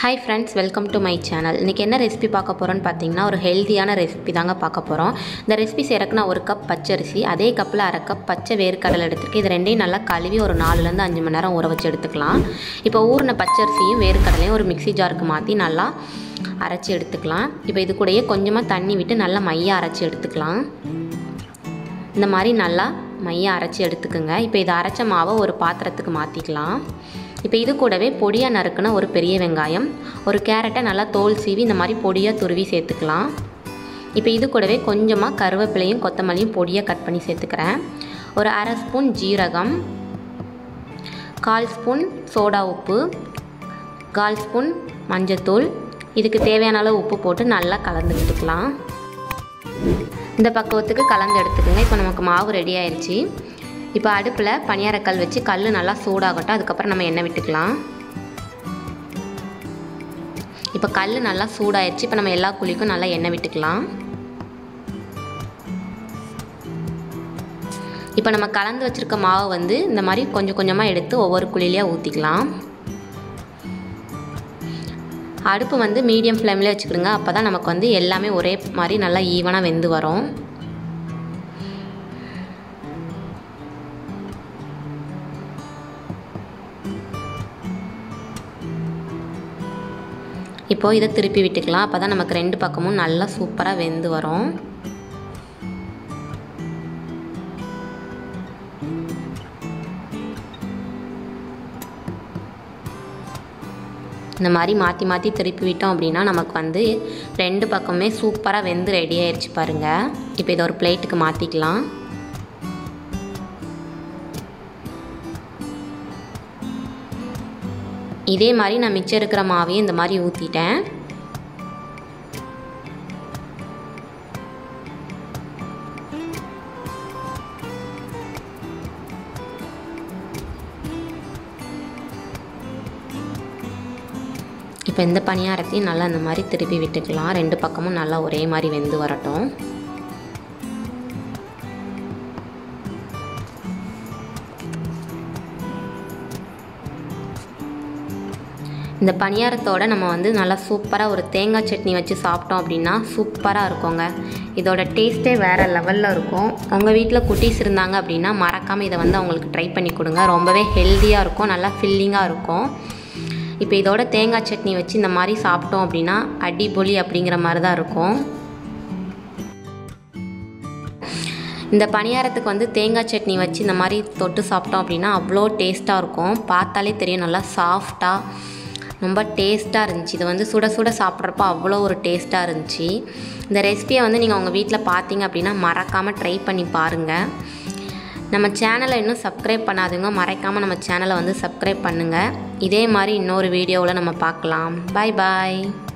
hi friends welcome to my channel இன்றைக்கி என்ன recipe பார்க்க போகிறோன்னு பார்த்தீங்கன்னா ஒரு ஹெல்த்தியான ரெசிபி தாங்க பார்க்க போகிறோம் இந்த ரெசிபி செய்கிறக்கு நான் ஒரு கப் பச்சரிசி அதே கப்பில் அரை கப் பச்சை வேர்க்கடலை எடுத்துருக்கு இது ரெண்டையும் நல்லா கழுவி ஒரு நாலுலேருந்து அஞ்சு மணி நேரம் ஊற வச்சு எடுத்துக்கலாம் இப்போ ஊறின பச்சரிசியும் வேர்க்கடலையும் ஒரு மிக்ஸி ஜாருக்கு மாற்றி நல்லா அரைச்சி எடுத்துக்கலாம் இப்போ இது கூடயே கொஞ்சமாக தண்ணி விட்டு நல்லா மையாக அரைச்சி எடுத்துக்கலாம் இந்த மாதிரி நல்லா மையாக அரைச்சி எடுத்துக்கோங்க இப்போ இதை அரைச்ச மாவை ஒரு பாத்திரத்துக்கு மாற்றிக்கலாம் இப்போ இது கூடவே பொடியாக நறுக்குன ஒரு பெரிய வெங்காயம் ஒரு கேரட்டை நல்லா தோல் சீவி இந்த மாதிரி பொடியாக துருவி சேர்த்துக்கலாம் இப்போ இது கூடவே கொஞ்சமாக கருவேப்பிலையும் கொத்தமல்லியும் பொடியாக கட் பண்ணி சேர்த்துக்கிறேன் ஒரு அரை ஸ்பூன் ஜீரகம் கால் ஸ்பூன் சோடா உப்பு கால் ஸ்பூன் மஞ்சத்தூள் இதுக்கு தேவையான அளவு உப்பு போட்டு நல்லா கலந்து விட்டுக்கலாம் இந்த பக்குவத்துக்கு கலந்து எடுத்துக்கோங்க இப்போ நமக்கு மாவு ரெடி ஆயிடுச்சு இப்போ அடுப்பில் பனியாரக்கல் வச்சு கல் நல்லா சூடாகட்டும் அதுக்கப்புறம் நம்ம எண்ணெய் விட்டுக்கலாம் இப்போ கல் நல்லா சூடாயிடுச்சு இப்போ நம்ம எல்லா குழிக்கும் நல்லா எண்ணெய் விட்டுக்கலாம் இப்போ நம்ம கலந்து வச்சுருக்க மாவை வந்து இந்த மாதிரி கொஞ்சம் கொஞ்சமாக எடுத்து ஒவ்வொரு குழிலையாக ஊற்றிக்கலாம் அடுப்பு வந்து மீடியம் ஃப்ளேமில் வச்சுக்கிடுங்க அப்போ தான் நமக்கு வந்து எல்லாமே ஒரே மாதிரி நல்லா ஈவனாக வெந்து வரும் இப்போது இதை திருப்பி விட்டுக்கலாம் அப்போ தான் நமக்கு ரெண்டு பக்கமும் நல்லா சூப்பராக வெந்து வரும் இந்த மாதிரி மாற்றி மாற்றி திருப்பி விட்டோம் அப்படின்னா நமக்கு வந்து ரெண்டு பக்கமே சூப்பராக வெந்து ரெடி ஆயிடுச்சு பாருங்கள் இப்போ இதை ஒரு பிளேட்டுக்கு மாற்றிக்கலாம் இதே மாதிரி நான் மிச்சம் இருக்கிற மாவையும் இந்த மாதிரி ஊற்றிட்டேன் இப்போ இந்த பணியாரத்தையும் நல்லா இந்த மாதிரி திருப்பி விட்டுக்கலாம் ரெண்டு பக்கமும் நல்லா ஒரே மாதிரி வெந்து வரட்டும் இந்த பணியாரத்தோட நம்ம வந்து நல்லா சூப்பராக ஒரு தேங்காய் சட்னி வச்சு சாப்பிட்டோம் அப்படின்னா சூப்பராக இருக்குங்க இதோட டேஸ்ட்டே வேறு லெவலில் இருக்கும் உங்கள் வீட்டில் குட்டீஸ் இருந்தாங்க அப்படின்னா மறக்காமல் இதை வந்து அவங்களுக்கு ட்ரை பண்ணி கொடுங்க ரொம்பவே ஹெல்த்தியாக இருக்கும் நல்லா ஃபில்லிங்காக இருக்கும் இப்போ இதோட தேங்காய் சட்னி வச்சு இந்த மாதிரி சாப்பிட்டோம் அப்படின்னா அடிபொலி அப்படிங்கிற மாதிரி தான் இருக்கும் இந்த பணியாரத்துக்கு வந்து தேங்காய் சட்னி வச்சு இந்த மாதிரி தொட்டு சாப்பிட்டோம் அப்படின்னா அவ்வளோ டேஸ்ட்டாக இருக்கும் பார்த்தாலே தெரியும் நல்லா சாஃப்டாக ரொம்ப டேஸ்ட்டாக இருந்துச்சு இது வந்து சுட சுட சாப்பிட்றப்போ அவ்வளோ ஒரு டேஸ்ட்டாக இருந்துச்சு இந்த ரெசிபியை வந்து நீங்கள் உங்கள் வீட்டில் பார்த்தீங்க அப்படின்னா மறக்காமல் ட்ரை பண்ணி பாருங்கள் நம்ம சேனலை இன்னும் சப்ஸ்கிரைப் பண்ணாதவங்க மறைக்காமல் நம்ம சேனலை வந்து சப்ஸ்கிரைப் பண்ணுங்கள் இதே மாதிரி இன்னொரு வீடியோவில் நம்ம பார்க்கலாம் பாய் பாய்